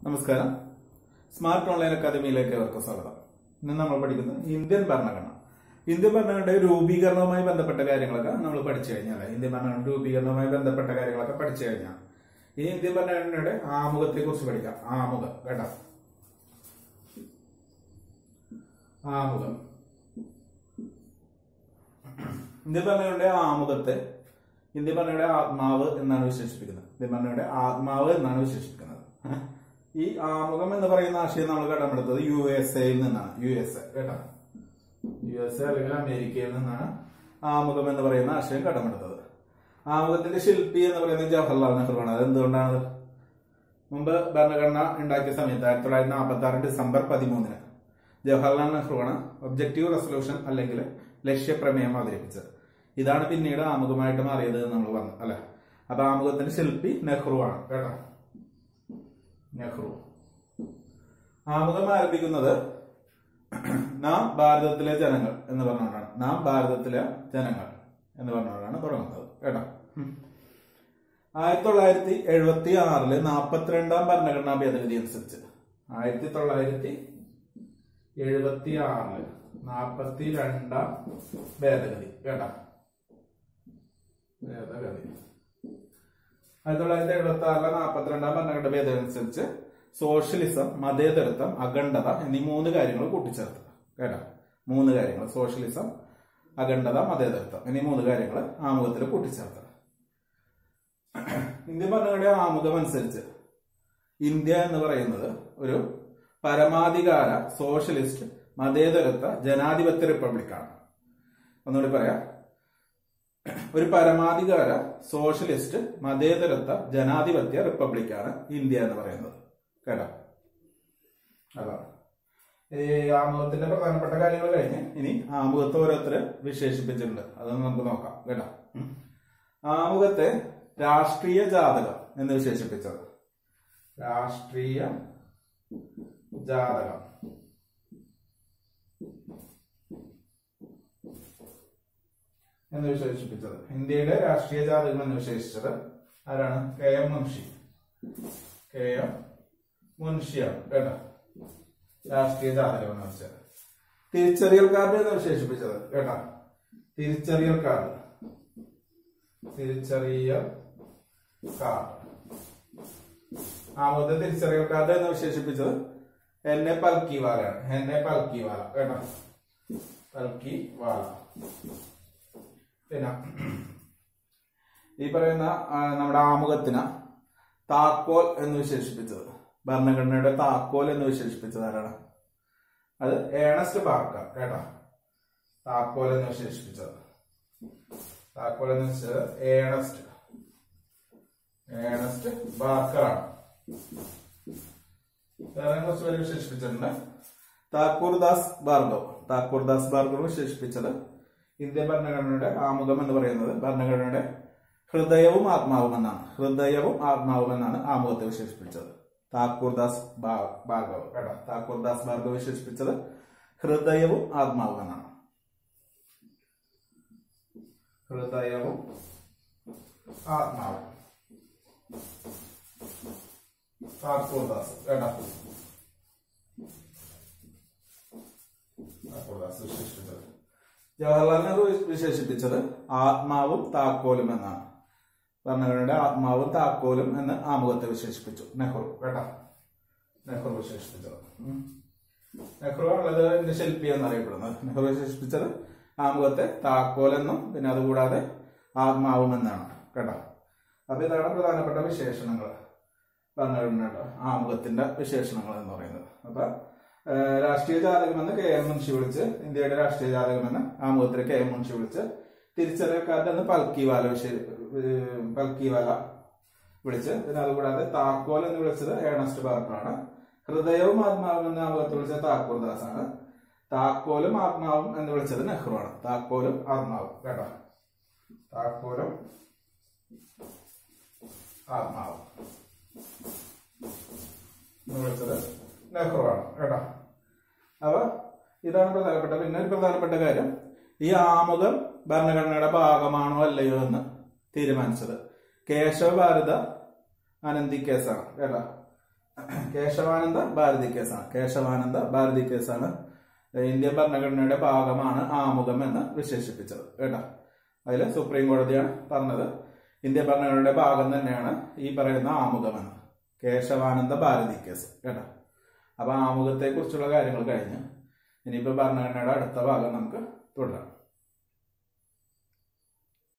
നമസ്കാരം smart online അക്കാദമിയിലേക്ക് അവർക്ക് സ്വാഗതം ഇന്ന് നമ്മൾ പഠിക്കുന്നത് ഇന്ത്യൻ ഭരണഘടന ഇന്ത്യൻ ഭരണഘടനയുടെ രൂപീകരണവുമായി ബന്ധപ്പെട്ട കാര്യങ്ങളൊക്കെ നമ്മൾ പഠിച്ചു കഴിഞ്ഞാൽ ഇന്ത്യൻ ഭരണഘടന രൂപീകരണവുമായി ബന്ധപ്പെട്ട കാര്യങ്ങളൊക്കെ പഠിച്ചു കഴിഞ്ഞാൽ ഈ ഇന്ത്യൻ ഭരണഘടനയുടെ ആമുഖത്തെ കുറിച്ച് പഠിക്കാം ആമുഖം കേട്ടോ ആമുഖം ഇന്ത്യൻ ഭരണഘടനയുടെ ആമുഖത്തെ ഇന്ത്യൻ ഭരണയുടെ ആത്മാവ് എന്നാണ് വിശേഷിപ്പിക്കുന്നത് ഇന്ത്യൻ ഭരണയുടെ ആത്മാവ് എന്നാണ് വിശേഷിപ്പിക്കുന്നത് ഏഹ്? ഈ ആമുഖം എന്ന് പറയുന്ന ആശയം നമ്മൾ കടമെടുത്തത് യു എസ് എയിൽ നിന്നാണ് യു എസ് എ കേട്ടോ യു എസ് എ അല്ലെങ്കിൽ അമേരിക്കയിൽ നിന്നാണ് ആമുഖം എന്ന് പറയുന്ന ആശയം കടമെടുത്തത് ആമുഖത്തിന്റെ ശില്പി എന്ന് പറയുന്നത് ജവഹർലാൽ നെഹ്റു ആണ് അത് എന്തുകൊണ്ടാണ് മുമ്പ് ഭരണഘടന ഉണ്ടാക്കിയ സമയത്ത് ആയിരത്തി തൊള്ളായിരത്തി നാൽപ്പത്തി ആറ് ഡിസംബർ പതിമൂന്നിന് ജവഹർലാൽ നെഹ്റു ആണ് ഒബ്ജക്റ്റീവ് റെസൊല്യൂഷൻ അല്ലെങ്കിൽ ലക്ഷ്യപ്രമേയം അവതരിപ്പിച്ചത് ഇതാണ് പിന്നീട് ആമുഖമായിട്ട് മാറിയത് എന്ന് നമ്മൾ പറഞ്ഞു അല്ലെ അപ്പൊ ആമുഖത്തിന്റെ ശില്പി നെഹ്റു ആണ് കേട്ടോ നെഹ്റു ആമുഖം ആരംഭിക്കുന്നത് നാം ഭാരതത്തിലെ ജനങ്ങൾ എന്ന് പറഞ്ഞുകൊണ്ടാണ് നാം ഭാരതത്തിലെ ജനങ്ങൾ എന്ന് പറഞ്ഞുകൊണ്ടാണ് തുടങ്ങുന്നത് കേട്ടോ ഉം. ആയിരത്തി തൊള്ളായിരത്തി എഴുപത്തി ആറില് നാൽപ്പത്തിരണ്ടാം ഭരണഘടനാ ഭേദഗതി അനുസരിച്ച് ആയിരത്തി തൊള്ളായിരത്തി എഴുപത്തി ആറില് നാൽപ്പത്തി രണ്ടാം ഭേദഗതി കേട്ടോ ഭേദഗതി ആയിരത്തി തൊള്ളായിരത്തി എഴുപത്തി ആറിലെ നാൽപ്പത്തിരണ്ടാം ഭരണഘടന ഭേദഗതി അനുസരിച്ച് സോഷ്യലിസം മതേതരത്വം അഖണ്ഡത എന്നീ മൂന്ന് കാര്യങ്ങൾ കൂട്ടിച്ചേർത്ത് കേട്ടോ മൂന്ന് കാര്യങ്ങൾ സോഷ്യലിസം അഖണ്ഡത മതേതരത്വം എന്നീ മൂന്ന് കാര്യങ്ങൾ ആമുഖത്തിൽ കൂട്ടിച്ചേർത്ത് ഇന്ത്യൻ ഭരണഘടനയുടെ ആമുഖം അനുസരിച്ച് ഇന്ത്യ എന്ന് പറയുന്നത് ഒരു പരമാധികാര സോഷ്യലിസ്റ്റ് മതേതരത്വ ജനാധിപത്യ റിപ്പബ്ലിക്കാണ് ഒന്നുകൂടി പറയാം ഒരു പരമാധികാര സോഷ്യലിസ്റ്റ് മതേതരത്വ ജനാധിപത്യ റിപ്പബ്ലിക്കാണ് ഇന്ത്യ എന്ന് പറയുന്നത് കേട്ടോ അതാണ് ഈ ആമുഖത്തിന്റെ പ്രധാനപ്പെട്ട കാര്യങ്ങൾ കഴിഞ്ഞ് ഇനി ആമുഖത്തെ ഓരോരുത്തര് വിശേഷിപ്പിച്ചിട്ടുണ്ട് അതൊന്ന് നമുക്ക് നോക്കാം കേട്ടോ ഉം. ആമുഖത്തെ രാഷ്ട്രീയ ജാതകം എന്ന് വിശേഷിപ്പിച്ചത് രാഷ്ട്രീയ ജാതകം എന്ന് വിശേഷിപ്പിച്ചത് ഇന്ത്യയുടെ രാഷ്ട്രീയ ജാതകം എന്ന് വിശേഷിച്ചത് ആരാണ് K M Munshi K M മുൻഷിയാണ് കേട്ടോ രാഷ്ട്രീയ ജാതകം എന്ന് വെച്ചത് തിരിച്ചറിയൽ കാർഡ് എന്ന് വിശേഷിപ്പിച്ചത് കേട്ടോ തിരിച്ചറിയൽ കാർഡ് തിരിച്ചറിയൽ കാർഡ് ആമത് തിരിച്ചറിയൽ കാർഡ് എന്ന് വിശേഷിപ്പിച്ചത് എൻ എ പൽക്കിവാലയാണ് എൻ എ പൽക്കിവാല കേട്ടോ പൽക്കിവാല പിന്നെ ഈ പറയുന്ന ആ, നമ്മുടെ ആമുഖത്തിന് താക്കോൽ എന്ന് വിശേഷിപ്പിച്ചത് ഭരണഘടനയുടെ താക്കോൽ എന്ന് വിശേഷിപ്പിച്ചത് ആരാണ് അത് ഏണസ്റ്റ് ബാർക്കർ കേട്ടോ താക്കോൽ എന്ന് വിശേഷിപ്പിച്ചത് താക്കോൽ എന്ന് വെച്ചത് ഏണസ്റ്റ് ഏണസ്റ്റ് ബാർക്കറാണ് വേറെ കുറച്ച് പേര് വിശേഷിപ്പിച്ചിട്ടുണ്ട് താക്കൂർദാസ് ഭാർഗവ് താക്കൂർദാസ് ഭാർഗവ് വിശേഷിപ്പിച്ചത് ഇന്ത്യൻ ഭരണഘടനയുടെ ആമുഖം എന്ന് പറയുന്നത് ഭരണഘടനയുടെ ഹൃദയവും ആത്മാവും എന്നാണ് ഹൃദയവും ആത്മാവും എന്നാണ് ആമുഖത്തെ വിശേഷിപ്പിച്ചത് താക്കൂർദാസ് ഭാ- ഭാർഗവ് കേട്ടോ താക്കൂർദാസ് ഭാർഗവ് വിശേഷിപ്പിച്ചത് ഹൃദയവും ആത്മാവും എന്നാണ് ഹൃദയവും ആത്മാവും താക്കൂർദാസ് കേട്ടോ താക്കൂർദാസ് വിശേഷിപ്പിച്ചത് ജവഹർലാൽ നെഹ്റു വിശേഷിപ്പിച്ചത് ആത്മാവും താക്കോലും എന്നാണ് ഭരണഘടനയുടെ ആത്മാവും താക്കോലും എന്ന് ആമുഖത്തെ വിശേഷിപ്പിച്ചു നെഹ്റു കേട്ടോ നെഹ്റു വിശേഷിപ്പിച്ചത് ഉം. നെഹ്റു ആണത് എന്റെ ശില്പി എന്നറിയപ്പെടുന്നത് നെഹ്റു വിശേഷിപ്പിച്ചത് ആമുഖത്തെ താക്കോലെന്നും പിന്നെ അതുകൂടാതെ ആത്മാവും എന്നാണ് കേട്ടോ അപ്പൊ ഇതാണ് പ്രധാനപ്പെട്ട വിശേഷണങ്ങൾ ഭരണഘടനയുടെ ആമുഖത്തിന്റെ വിശേഷണങ്ങൾ എന്ന് പറയുന്നത് അപ്പൊ ഏഹ്, രാഷ്ട്രീയ ജാതകമെന്ന് കെ എം മുൻഷി വിളിച്ച് ഇന്ത്യയുടെ രാഷ്ട്രീയ ജാതകമെന്ന് ആമുഖത്തിൽ കെ എം മുൻഷി വിളിച്ച് തിരിച്ചറിയൽക്കാരൻ്റെ പൽക്കിവാല വിശേ ഏഹ്, പൽക്കിവാല വിളിച്ച് പിന്നെ അതുകൂടാതെ താക്കോൽ എന്ന് വിളിച്ചത് ഏണസ്റ്റ് ബാർക്കറാണ് ഹൃദയവും ആത്മാവും എന്ന ആമുഖത്തിൽ വിളിച്ചത് താക്കൂർദാസ് ആണ് താക്കോലും ആത്മാവും എന്ന് വിളിച്ചത് നെഹ്റു ആണ് താക്കോലും ആത്മാവും കേട്ടോ താക്കോലും ആത്മാവും എന്ന് വിളിച്ചത് നെഹ്റു ആണ് കേട്ടോ അപ്പൊ ഇതാണ് പ്രധാനപ്പെട്ട പിന്നെ ഒരു പ്രധാനപ്പെട്ട കാര്യം ഈ ആമുഖം ഭരണഘടനയുടെ ഭാഗമാണോ അല്ലയോ എന്ന് തീരുമാനിച്ചത് കേശവ ഭാരത അനന്തി കേസാണ് കേട്ടോ കേശവാനന്ദ ഭാരതി കേസാണ് കേശവാനന്ദ ഭാരതി കേസാണ് ഇന്ത്യൻ ഭരണഘടനയുടെ ഭാഗമാണ് ആമുഖം എന്ന് വിശേഷിപ്പിച്ചത് കേട്ടോ അതിൽ സുപ്രീം കോടതിയാണ് പറഞ്ഞത് ഇന്ത്യൻ ഭരണഘടനയുടെ ഭാഗം തന്നെയാണ് ഈ പറയുന്ന ആമുഖം എന്ന് കേശവാനന്ദ ഭാരതി കേസ് കേട്ടോ അപ്പൊ ആമുഖത്തെ കുറിച്ചുള്ള കാര്യങ്ങൾ കഴിഞ്ഞ് ഇനിയിപ്പോ ഭരണഘടനയുടെ അടുത്ത ഭാഗം നമുക്ക് തുടരാം